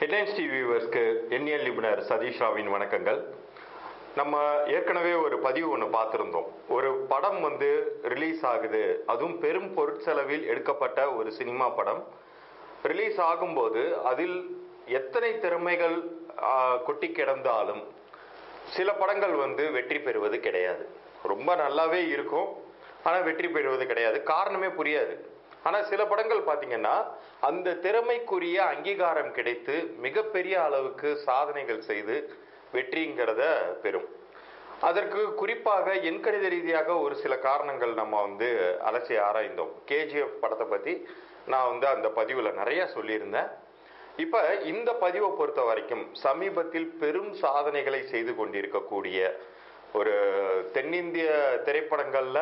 headlines TV வியூவர்ஸ்க்கு எண்ணியல் நிபுணர் சதீஷ் ராவின் வணக்கங்கள் நம்ம ஏற்கனவே ஒரு பதிவு ஒன்று பார்த்துருந்தோம் ஒரு படம் வந்து ரிலீஸ் ஆகுது அதுவும் பெரும் பொருட்செலவில் எடுக்கப்பட்ட ஒரு சினிமா படம் ரிலீஸ் ஆகும்போது அதில் எத்தனை திறமைகள் ஆ, கொட்டி கிடந்தாலும் சில படங்கள் வந்து வெற்றி பெறுவது கிடையாது ரொம்ப நல்லாவே இருக்கும் ஆனால் வெற்றி பெறுவது கிடையாது காரணமே புரியாது ஆனால் சில படங்கள் பார்த்தீங்கன்னா அந்த திறமைக்குரிய அங்கீகாரம் கிடைத்து மிகப்பெரிய அளவுக்கு சாதனைகள் செய்து வெற்றிங்கிறத பெறும் அதற்கு குறிப்பாக எண்கணித ரீதியாக ஒரு சில காரணங்கள் நம்ம வந்து அலசி ஆராய்ந்தோம் கேஜிஎஃப் படத்தை பற்றி நான் வந்து அந்த பதிவில் நிறைய சொல்லியிருந்தேன் இப்போ இந்த பதிவை பொறுத்த வரைக்கும் சமீபத்தில் பெரும் சாதனைகளை செய்து கொண்டிருக்கக்கூடிய ஒரு தென்னிந்திய திரைப்படங்களில்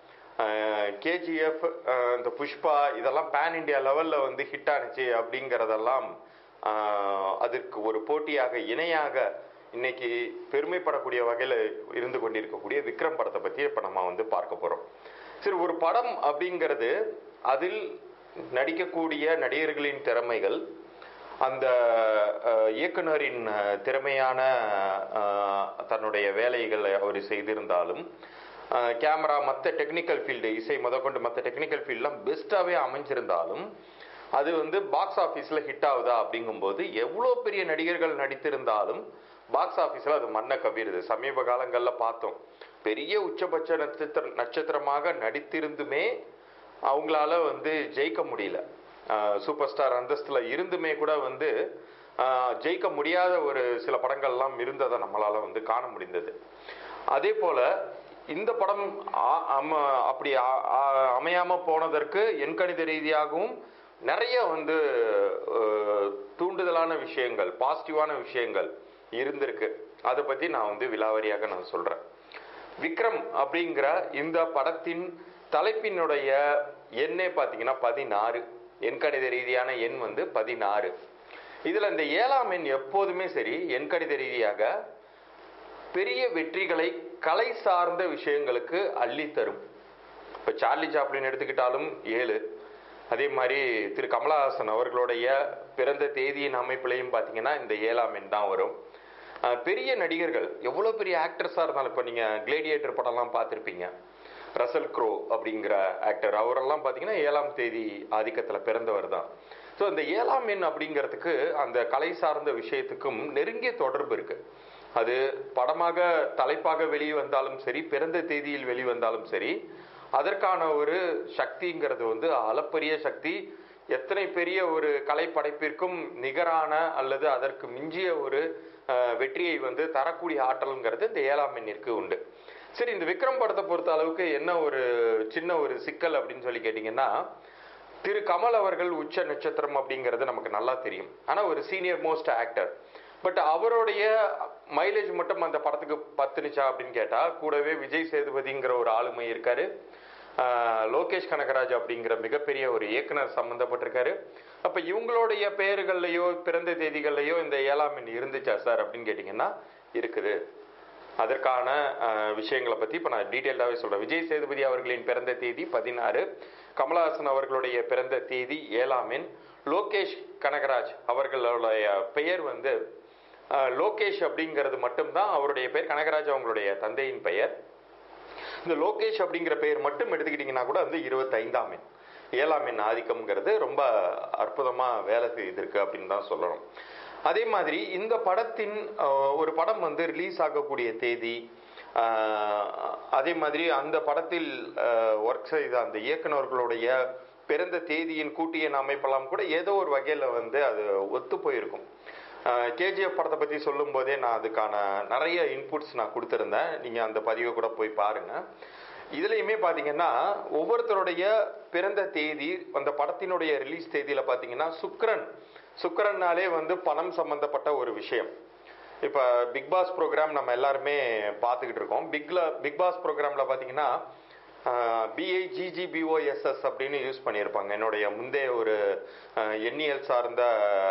கேஜிஎஃப் இந்த புஷ்பா இதெல்லாம் பேன் இண்டியா லெவலில் வந்து ஹிட் ஆனுச்சு அப்படிங்கிறதெல்லாம் ஆஹ், அதற்கு ஒரு போட்டியாக இணையாக இன்னைக்கு பெருமைப்படக்கூடிய வகையில் இருந்து கொண்டிருக்கக்கூடிய விக்ரம் படத்தை பற்றி இப்போ நம்ம வந்து பார்க்க போகிறோம் சரி ஒரு படம் அப்படிங்கிறது அதில் நடிக்கக்கூடிய நடிகர்களின் திறமைகள் அந்த அஹ், இயக்குனரின் அஹ், திறமையான அஹ், தன்னுடைய வேலைகளை அவர் செய்திருந்தாலும் அஹ், கேமரா மற்ற டெக்னிக்கல் ஃபீல்டு இசை முதற்கொண்டு மற்ற டெக்னிக்கல் ஃபீல்டெலாம் பெஸ்ட்டாகவே அமைஞ்சிருந்தாலும் அது வந்து பாக்ஸ் ஆஃபீஸில் ஹிட் ஆகுதா அப்படிங்கும்போது எவ்வளோ பெரிய நடிகர்கள் நடித்திருந்தாலும் பாக்ஸ் ஆஃபீஸில் அது மண்ணை கவிருது சமீப காலங்களில் பார்த்தோம் பெரிய உச்சபட்ச நட்சத்திர நட்சத்திரமாக நடித்திருந்துமே அவங்களால வந்து ஜெயிக்க முடியல சூப்பர் ஸ்டார் அந்தஸ்துல இருந்துமே கூட வந்து ஆஹ், ஜெயிக்க முடியாத ஒரு சில படங்கள்லாம் இருந்ததை நம்மளால வந்து காண முடிந்தது அதே போல இந்த படம் ஆ- அம- அப்படி ஆ- ஆ- அமையாம போனதற்கு எண்கணித ரீதியாகவும் நிறைய வந்து அஹ், தூண்டுதலான விஷயங்கள் பாசிட்டிவான விஷயங்கள் இருந்திருக்கு அதை பத்தி நான் வந்து விலாவரியாக நான் சொல்றேன் விக்ரம் அப்படிங்கிற இந்த படத்தின் தலைப்பினுடைய எண்ணே பார்த்தீங்கன்னா பதினாறு எண்கணித ரீதியான எண் வந்து பதினாறு இதுல இந்த ஏழாம் எண் எப்போதுமே சரி எண்கணித ரீதியாக பெரிய வெற்றிகளை கலை சார்ந்த விஷயங்களுக்கு அள்ளி தரும் இப்போ சார்லி சாப்ளின் எடுத்துக்கிட்டாலும் ஏழு அதே மாதிரி திரு கமலஹாசன் அவர்களுடைய பிறந்த தேதியின் அமைப்பிலையும் பார்த்தீங்கன்னா இந்த ஏழாம் எண் தான் வரும் அஹ் பெரிய நடிகர்கள் எவ்வளோ பெரிய ஆக்டர்ஸாக இருந்தாலும் இப்போ நீங்கள் கிளேடியேட்டர் படம்லாம் பார்த்துருப்பீங்க ரசல் க்ரோ அப்படிங்கிற ஆக்டர் அவரெல்லாம் பார்த்தீங்கன்னா ஏழாம் தேதி ஆதிக்கத்தில் பிறந்தவர் தான் ஸோ இந்த ஏழாம் எண் அப்படிங்கிறதுக்கு அந்த கலை சார்ந்த விஷயத்துக்கும் நெருங்கிய தொடர்பு இருக்கு அது படமாக தலைப்பாக வெளியே வந்தாலும் சரி பிறந்த தேதியில் வெளிவந்தாலும் சரி அதற்கான ஒரு சக்திங்கிறது வந்து அளப்பரிய சக்தி எத்தனை பெரிய ஒரு கலை படைப்பிற்கும் நிகரான அல்லது அதற்கு மிஞ்சிய ஒரு அஹ், வெற்றியை வந்து தரக்கூடிய ஆற்றல்ங்கிறது இந்த ஏழாம் எண்ணிற்கு உண்டு சரி இந்த விக்ரம் படத்தை பொறுத்த அளவுக்கு என்ன ஒரு சின்ன ஒரு சிக்கல் அப்படின்னு சொல்லி கேட்டிங்கன்னா திரு கமல் அவர்கள் உச்ச நட்சத்திரம் அப்படிங்கிறது நமக்கு நல்லா தெரியும் ஆனா ஒரு சீனியர் மோஸ்ட் ஆக்டர் பட் அவருடைய மைலேஜ் மட்டும் அந்த படத்துக்கு பத்துனுச்சா அப்படின்னு கேட்டா கூடவே விஜய் சேதுபதிங்கிற ஒரு ஆளுமை இருக்காரு ஆஹ் லோகேஷ் கனகராஜ் அப்படிங்கிற மிகப்பெரிய ஒரு இயக்குனர் சம்பந்தப்பட்டிருக்காரு அப்ப இவங்களுடைய பெயர்கள்லயோ பிறந்த தேதிகள்லயோ இந்த ஏழாம் எண் இருந்துச்சா சார் அப்படின்னு கேட்டிங்கன்னா இருக்குது அதற்கான அஹ், விஷயங்களை பத்தி இப்ப நான் டீட்டெயில்டாவே சொல்றேன் விஜய் சேதுபதி அவர்களின் பிறந்த தேதி பதினாறு கமலஹாசன் அவர்களுடைய பிறந்த தேதி ஏழாம் எண் லோகேஷ் கனகராஜ் அவர்களுடைய பெயர் வந்து அஹ், லோகேஷ் அப்படிங்கிறது மட்டும்தான் அவருடைய பெயர் கனகராஜ் அவங்களுடைய தந்தையின் பெயர் இந்த லோகேஷ் அப்படிங்கிற பெயர் மட்டும் எடுத்துக்கிட்டிங்கன்னா கூட வந்து இருபத்தைந்தாம் எண் ஏழாம் எண் ஆதிக்கம்ங்கிறது ரொம்ப அற்புதமா வேலை செய்திருக்கு அப்படின்னு தான் சொல்லணும் அதே மாதிரி இந்த படத்தின் அஹ், ஒரு படம் வந்து ரிலீஸ் ஆகக்கூடிய தேதி அஹ், அதே மாதிரி அந்த படத்தில் ஒர்க் செய்த அந்த இயக்குனர்களுடைய பிறந்த தேதியின் கூட்டியன் அமைப்பெல்லாம் கூட ஏதோ ஒரு வகையில் வந்து அது ஒத்து போயிருக்கும் கேஜிஎஃப் படத்தை பற்றி சொல்லும் போதே நான் அதுக்கான நிறைய இன்புட்ஸ் நான் கொடுத்துருந்தேன் நீங்கள் அந்த பதிவை கூட போய் பாருங்க இதுலையுமே பார்த்தீங்கன்னா ஒவ்வொருத்தருடைய பிறந்த தேதி அந்த படத்தினுடைய ரிலீஸ் தேதியில் பார்த்தீங்கன்னா சுக்கிரன் சுக்கிரன்னாலே வந்து பணம் சம்பந்தப்பட்ட ஒரு விஷயம் இப்போ பிக் பாஸ் ப்ரோக்ராம் நம்ம எல்லாருமே பார்த்துக்கிட்டு இருக்கோம் பிக்ல பிக் பாஸ் ப்ரோக்ராமில் பார்த்தீங்கன்னா பிஐஜிஜிபிஓஎஸ்எஸ் அப்படின்னு யூஸ் பண்ணியிருப்பாங்க என்னுடைய முந்தைய ஒரு அஹ், எண்ணியல் சார்ந்த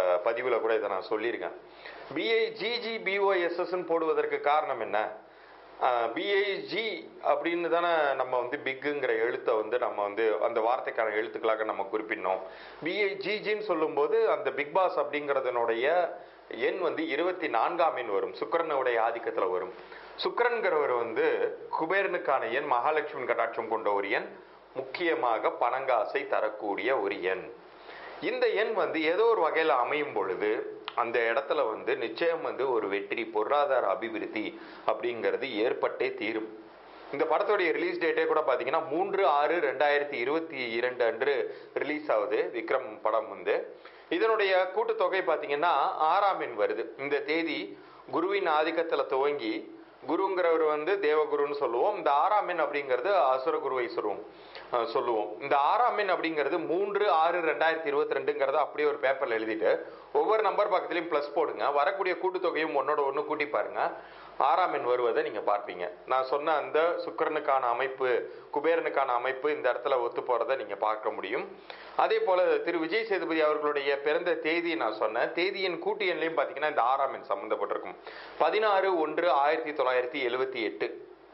பதிவில் கூட இதை நான் சொல்லியிருக்கேன் பிஐஜிஜிபிஓஎஸ்எஸ்ன்னு போடுவதற்கு காரணம் என்ன பிஐஜி அப்படின்னு தானே நம்ம வந்து பிக்குங்கிற எழுத்தை வந்து நம்ம வந்து அந்த வார்த்தைக்கான எழுத்துக்களாக நம்ம குறிப்பிடணும் பிஐஜிஜின்னு சொல்லும்போது அந்த பிக் பாஸ் அப்படிங்கிறதனுடைய எண் வந்து இருபத்தி நான்காம் எண் வரும் சுக்கரனுடைய ஆதிக்கத்தில் வரும் சுக்கரன்கிறவர் வந்து குபேரனுக்கான எண் மகாலட்சுமி கட்டாட்சம் கொண்ட ஒரு எண் முக்கியமாக பணங்காசை தரக்கூடிய ஒரு எண் இந்த எண் வந்து ஏதோ ஒரு வகையில் அமையும் பொழுது அந்த இடத்துல வந்து நிச்சயம் வந்து ஒரு வெற்றி பொருளாதார அபிவிருத்தி அப்படிங்கிறது ஏற்பட்டே தீரும் இந்த படத்தோடைய ரிலீஸ் டேட்டே கூட பார்த்தீங்கன்னா மூன்று ஆறு ரெண்டாயிரத்தி இருபத்தி இரண்டு அன்று ரிலீஸ் ஆகுது விக்ரம் படம் வந்து இதனுடைய கூட்டுத்தொகை பார்த்தீங்கன்னா ஆறாம் எண் வருது இந்த தேதி குருவின் ஆதிக்கத்தில் துவங்கி குருங்கிறவர் வந்து தேவகுருன்னு சொல்லுவோம் இந்த ஆறாம் எண் அப்படிங்கிறது அசுர குருவை சொல்லுவோம் அஹ் சொல்லுவோம் இந்த ஆறாம் எண் அப்படிங்கிறது மூன்று ஆறு ரெண்டாயிரத்தி இருபத்தி ரெண்டுங்கிறத அப்படியே ஒரு பேப்பர்ல எழுதிட்டு ஒவ்வொரு நம்பர் பக்கத்துலையும் ப்ளஸ் போடுங்க வரக்கூடிய கூட்டுத்தொகையும் ஒன்னோட ஒன்று கூட்டி பாருங்க ஆறாம் எண் வருவதை நீங்க பார்ப்பீங்க நான் சொன்ன அந்த சுக்கிரனுக்கான அமைப்பு குபேரனுக்கான அமைப்பு இந்த இடத்துல ஒத்து போறதை நீங்க பார்க்க முடியும் அதே போல திரு விஜய் சேதுபதி அவர்களுடைய பிறந்த தேதி நான் சொன்னேன் தேதியின் கூட்டு எண்லையும் பார்த்தீங்கன்னா இந்த ஆறாம் எண் சம்பந்தப்பட்டிருக்கும் பதினாறு ஒன்று ஆயிரத்தி தொள்ளாயிரத்தி எழுவத்தி எட்டு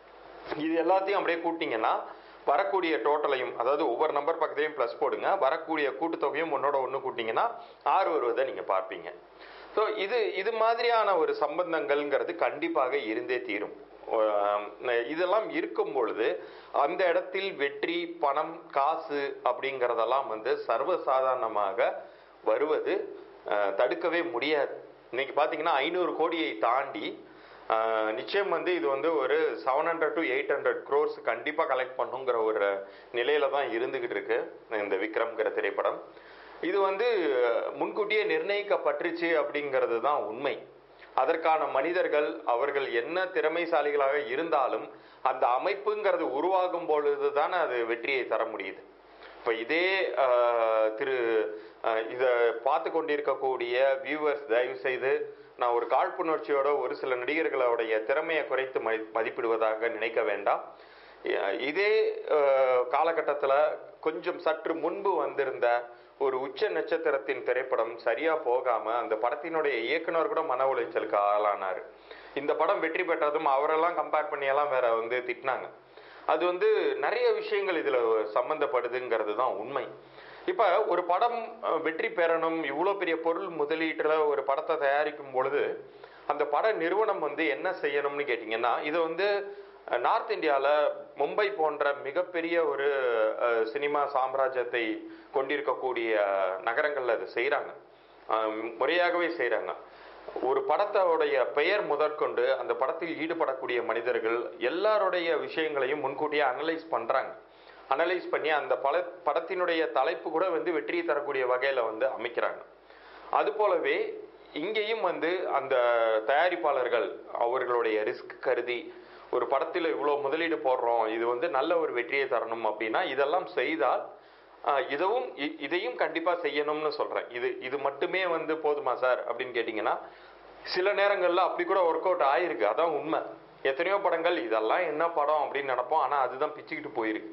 இது எல்லாத்தையும் அப்படியே கூட்டிங்கன்னா வரக்கூடிய டோட்டலையும் அதாவது ஒவ்வொரு நம்பர் பக்கத்தையும் ப்ளஸ் போடுங்க வரக்கூடிய கூட்டுத்தொகையும் ஒன்னோட ஒன்று கூட்டிங்கன்னா ஆறு வருவதை நீங்கள் பார்ப்பீங்க ஸோ இது இது மாதிரியான ஒரு சம்பந்தங்கள்ங்கிறது கண்டிப்பாக இருந்தே தீரும் ஆம், இதெல்லாம் இருக்கும் பொழுது அந்த இடத்தில் வெற்றி பணம் காசு அப்படிங்கிறதெல்லாம் வந்து சர்வசாதாரணமாக வருவது அஹ், தடுக்கவே முடியாது இன்னைக்கு பார்த்தீங்கன்னா ஐநூறு கோடியை தாண்டி ஆஹ் நிச்சயம் வந்து இது வந்து ஒரு seven hundred to eight hundred crores கண்டிப்பாக கலெக்ட் பண்ணுங்கிற ஒரு நிலையில தான் இருந்துகிட்டு இருக்கு இந்த விக்ரம்ங்கிற திரைப்படம் இது வந்து முன்கூட்டியே நிர்ணயிக்கப்பட்டுருச்சு அப்படிங்கிறது தான் உண்மை அதற்கான மனிதர்கள் அவர்கள் என்ன திறமைசாலிகளாக இருந்தாலும் அந்த அமைப்புங்கிறது உருவாகும் பொழுது தானே அது வெற்றியை தர முடியுது இப்போ இதே ஆஹ், திரு ஆஹ், இதை பார்த்து கொண்டிருக்கக்கூடிய வியூவர்ஸ் தயவு செய்து நான் ஒரு காழ்ப்புணர்ச்சியோட ஒரு சில நடிகர்களுடைய திறமையை குறைத்து மதி மதிப்பிடுவதாக நினைக்க வேண்டாம் அஹ், இதே காலகட்டத்தில் கொஞ்சம் சற்று முன்பு வந்திருந்த ஒரு உச்ச நட்சத்திரத்தின் திரைப்படம் சரியா போகாம அந்த படத்தினுடைய இயக்குனர் கூட மன உளைச்சலுக்கு ஆளானார் இந்த படம் வெற்றி பெற்றதும் அவரெல்லாம் கம்பேர் பண்ணியெல்லாம் வேற வந்து திட்டினாங்க அது வந்து நிறைய விஷயங்கள் இதுல சம்பந்தப்படுதுங்கிறது தான் உண்மை இப்ப ஒரு படம் அஹ், வெற்றி பெறணும் இவ்வளோ பெரிய பொருள் முதலீட்டுல ஒரு படத்தை தயாரிக்கும் பொழுது அந்த பட நிறுவனம் வந்து என்ன செய்யணும்னு கேட்டிங்கன்னா இது வந்து அஹ், நார்த் இந்தியாவில் மும்பை போன்ற மிகப்பெரிய ஒரு அஹ், சினிமா சாம்ராஜ்யத்தை கொண்டிருக்கக்கூடிய நகரங்கள்ல அது செய்கிறாங்க முறையாகவே செய்கிறாங்க ஒரு படத்தோடைய பெயர் முதற்கொண்டு அந்த படத்தில் ஈடுபடக்கூடிய மனிதர்கள் எல்லாருடைய விஷயங்களையும் முன்கூட்டியே அனலைஸ் பண்றாங்க அனலைஸ் பண்ணி அந்த பல படத்தினுடைய தலைப்பு கூட வந்து வெற்றியை தரக்கூடிய வகையில வந்து அமைக்கிறாங்க அது போலவே இங்கேயும் வந்து அந்த தயாரிப்பாளர்கள் அவர்களுடைய ரிஸ்க் கருதி ஒரு படத்தில் இவ்வளோ முதலீடு போடுறோம் இது வந்து நல்ல ஒரு வெற்றியை தரணும் அப்படின்னா இதெல்லாம் செய்தால் ஆஹ், இதுவும் இ- இதையும் கண்டிப்பா செய்யணும்னு சொல்றேன் இது இது மட்டுமே வந்து போதுமா சார் அப்படின்னு கேட்டிங்கன்னா சில நேரங்கள்ல அப்படி கூட ஒர்க் அவுட் ஆயிருக்கு அதான் உண்மை எத்தனையோ படங்கள் இதெல்லாம் என்ன படம் அப்படின்னு நினைப்போம் ஆனா அதுதான் பிச்சுக்கிட்டு போயிருக்கு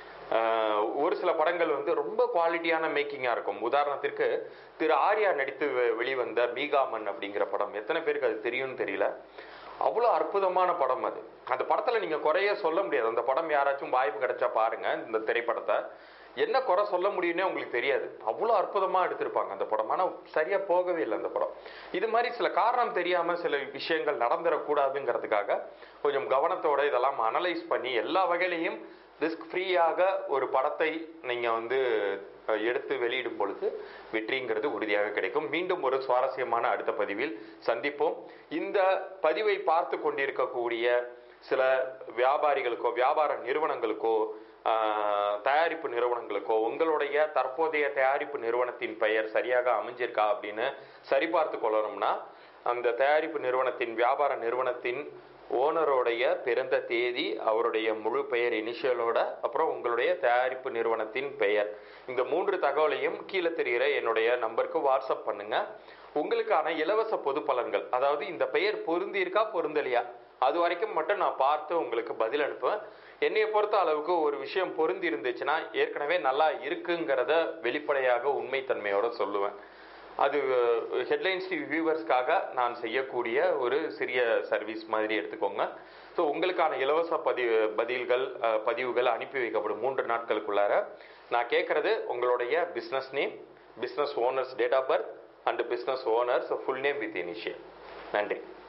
ஆஹ் ஒரு சில படங்கள் வந்து ரொம்ப குவாலிட்டியான மேக்கிங்காக இருக்கும் உதாரணத்திற்கு திரு ஆர்யா நடித்து வெ- வெளிவந்த மீகாமன் அப்படிங்கிற படம் எத்தனை பேருக்கு அது தெரியும்னு தெரியல அவ்வளோ அற்புதமான படம் அது அந்த படத்தில் நீங்கள் குறைய சொல்ல முடியாது அந்த படம் யாராச்சும் வாய்ப்பு கிடைச்சா பாருங்க இந்த திரைப்படத்தை என்ன குறை சொல்ல முடியும்னே உங்களுக்கு தெரியாது அவ்வளோ அற்புதமாக எடுத்திருப்பாங்க அந்த படம் ஆனால் சரியாக போகவே இல்லை அந்த படம் இது மாதிரி சில காரணம் தெரியாமல் சில விஷயங்கள் நடந்துடக்கூடாதுங்கிறதுக்காக கொஞ்சம் கவனத்தோட இதெல்லாம் அனலைஸ் பண்ணி எல்லா வகையிலையும் ரிஸ்க் ஃப்ரீயாக ஒரு படத்தை நீங்கள் வந்து அஹ், எடுத்து வெளியிடும் பொழுது வெற்றிங்கிறது உறுதியாக கிடைக்கும் மீண்டும் ஒரு சுவாரஸ்யமான அடுத்த பதிவில் சந்திப்போம் இந்த பதிவை பார்த்து கொண்டிருக்கக்கூடிய சில வியாபாரிகளுக்கோ வியாபார நிறுவனங்களுக்கோ ஆஹ், தயாரிப்பு நிறுவனங்களுக்கோ உங்களுடைய தற்போதைய தயாரிப்பு நிறுவனத்தின் பெயர் சரியாக அமைஞ்சிருக்கா அப்படின்னு சரிபார்த்து கொள்ளணும்னா அந்த தயாரிப்பு நிறுவனத்தின் வியாபார நிறுவனத்தின் ஓனருடைய பிறந்த தேதி அவருடைய முழு பெயர் இனிஷியலோட அப்புறம் உங்களுடைய தயாரிப்பு நிறுவனத்தின் பெயர் இந்த மூன்று தகவலையும் கீழே தெரிகிற என்னுடைய நம்பருக்கு வாட்ஸ்அப் பண்ணுங்க உங்களுக்கான இலவச பொது பலன்கள் அதாவது இந்த பெயர் பொருந்தி இருக்கா பொருந்தலையா அது வரைக்கும் மட்டும் நான் பார்த்து உங்களுக்கு பதில் அனுப்புவேன் என்னைய பொறுத்த அளவுக்கு ஒரு விஷயம் பொருந்தி இருந்துச்சுன்னா ஏற்கனவே நல்லா இருக்குங்கிறத வெளிப்படையாக உண்மைத்தன்மையோட சொல்லுவேன் அது ஹெட்லைன்ஸ் டிவி வியூவர்ஸ்க்காக நான் செய்யக்கூடிய ஒரு சிறிய சர்வீஸ் மாதிரி எடுத்துக்கோங்க ஸோ உங்களுக்கான இலவச பதிவு பதில்கள் அஹ், பதிவுகள் அனுப்பி வைக்கப்படும் மூன்று நாட்களுக்குள்ளார நான் கேட்கறது உங்களுடைய business name business owners date of birth and business owners full name with initial நன்றி